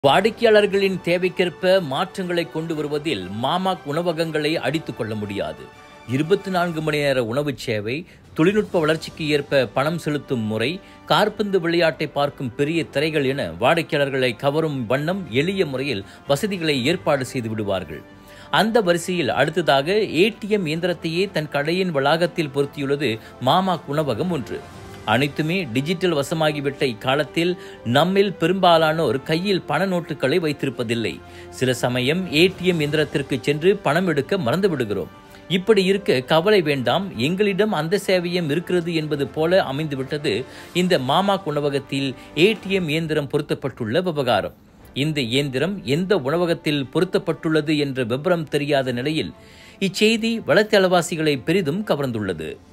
வாடிக்கையாளர்களின் தேவைக்கேற்ப மாற்றங்களை கொண்டு வருவதில் மாமாக் உணவகங்களை அடித்துக் கொள்ள முடியாது இருபத்தி நான்கு மணி நேர உணவுச் சேவை தொழில்நுட்ப வளர்ச்சிக்கு ஏற்ப பணம் செலுத்தும் முறை கார்பந்து விளையாட்டை பார்க்கும் பெரிய திரைகள் என வாடிக்கையாளர்களை கவரும் வண்ணம் எளிய முறையில் வசதிகளை ஏற்பாடு செய்து விடுவார்கள் அந்த வரிசையில் அடுத்ததாக ஏடிஎம் இயந்திரத்தையே தன் கடையின் வளாகத்தில் பொருத்தியுள்ளது மாமாக் உணவகம் ஒன்று அனைத்துமே டிஜிட்டல் வசமாகிவிட்ட இக்காலத்தில் நம்மில் பெரும்பாலானோர் கையில் பண நோட்டுகளை வைத்திருப்பதில்லை சில சமயம் ஏடிஎம் இயந்திரத்திற்கு சென்று பணம் எடுக்க மறந்து விடுகிறோம் இப்படி இருக்க கவலை வேண்டாம் எங்களிடம் அந்த சேவையும் இருக்கிறது என்பது போல அமைந்துவிட்டது இந்த மாமா உணவகத்தில் ஏடிஎம் இயந்திரம் பொருத்தப்பட்டுள்ள விவகாரம் இந்த இயந்திரம் எந்த உணவகத்தில் பொருத்தப்பட்டுள்ளது என்ற விவரம் தெரியாத நிலையில் இச்செய்தி வளத்தளவாசிகளை பெரிதும் கவர்ந்துள்ளது